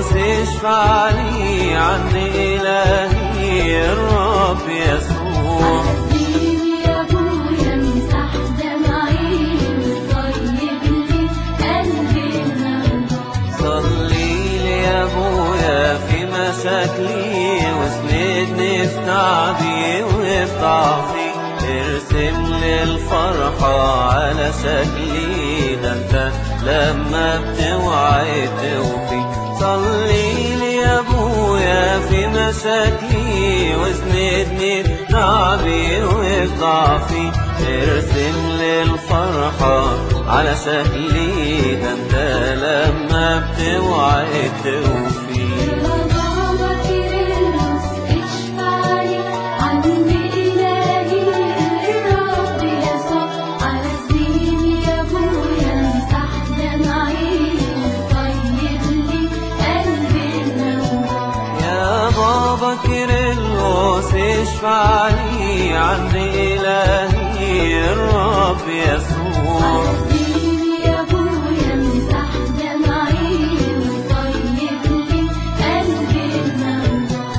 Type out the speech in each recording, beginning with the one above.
اشفع لي عند إلهي الرب يسوع عزيزي يا ابويا امسح دمعي وطيب لي قلبي الموجوع صلي لي يا ابويا في مشاكلي واسندني في تعبي وفي ضعفي ارسم لي الفرحة على شكلي ده انت لما بتوعي توفي صلي لي يا ابويا في مشاكلي واسندني في تعبي وفي ضعفي ارسم لي الفرحة على شكلي ده انت لما بتوعي توفي يا بابا كيرلس اشفع لي عند إلهي الرب يسوع عزيزي يا ابويا امسح دمعي وطيب لي قلبي الموجوع يا بابا كيرلس اشفع لي عند إلهي الرب يسوع عزيزي يا ابويا امسح دمعي وطيب لي قلبي الموجوع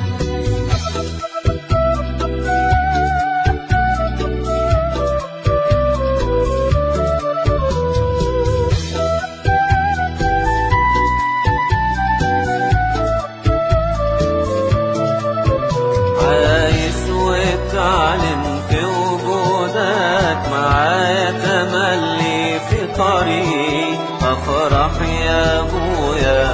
عايش وبتعلم في وجودك معايا تملي في طريق افرح يا ابويا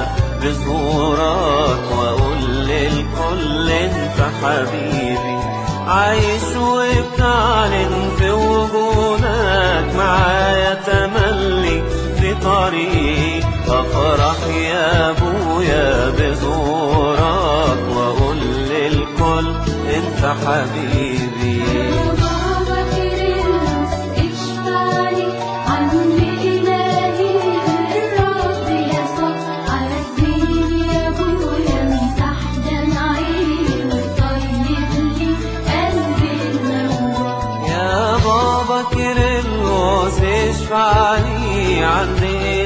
بظهورك واقول للكل انت حبيبي عايش وبتعلن في وجودك معايا تملي في طريق افرح يا ابويا بظهورك واقول للكل انت حبيبي يا بابا كيرلس اشفع لي عند إلهي الرب يسوع عزيزي يا ابويا امسح دمعي وطيب لي قلبي الموجوع يا بابا كيرلس اشفع لي عند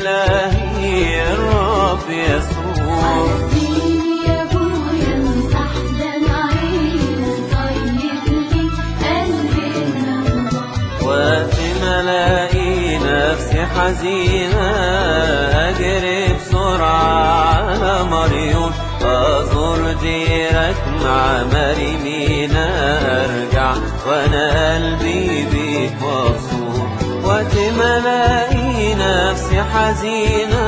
إلهي الرب يسوع عزيزي يا ابويا امسح دمعي وطيب لي قلبي الموجوع وقت ما الاقي نفسي حزينة أجري بسرعة على مريون أزور ديرك مع مريمينا أرجع وأنا قلبي بيك مبسوط وقت ما الاقي نفسي حزينة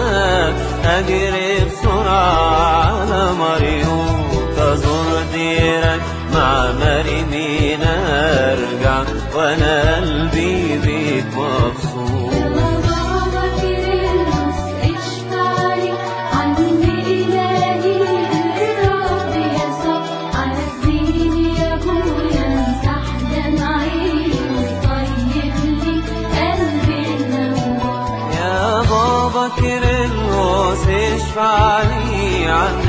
أجري بسرعة على مريون تزور ديرك مع مريمينا أرجع وأنا قلبي بيك مبسوط يا بابا كيرلس اشفع لي عند إلهي الرب يسوع عزيزي يا ابويا امسح دمعي وطيب لي قلبي الموجوع يا بابا كيرلس اشفع لي عند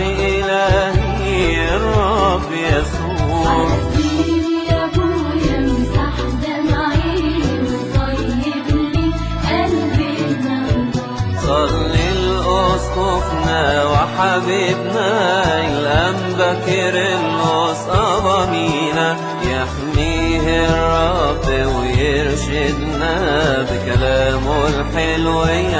إلهي الرب يسوع عزيزي يا ابويا امسح دمعي وطيب لي قلبي الموجوع صلي الأسقفنا وحبيبنا الأنبا كيرلس أبامينا يحميه الرب ويرشدنا بكلامه الحلو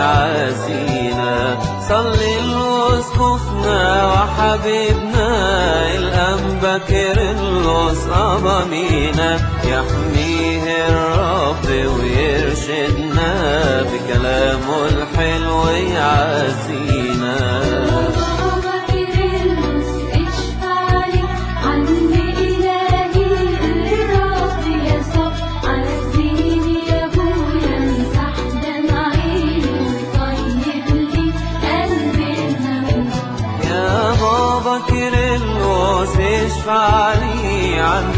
يعزينا صلي الأسقفنا وحبيبنا الأنبا كيرلس أبامينا يحميه الرب ويرشدنا بكلامه الحلو يعزينا بابا كيرلس اشفع لي عند إلهي الرب يسوع عزيزي يا ابويا امسح دمعي وطيب لي قلبي الموجوع يا بابا كيرلس اشفع لي عند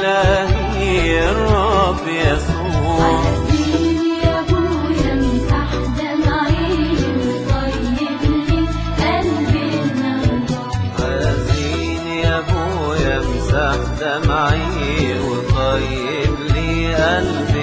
إلهي الرب يسوع عزيزي يا ابويا امسح دمعي وطيب لي قلبي الموجوع عايزين يا ابويا امسح دمعي وطيب لي قلبي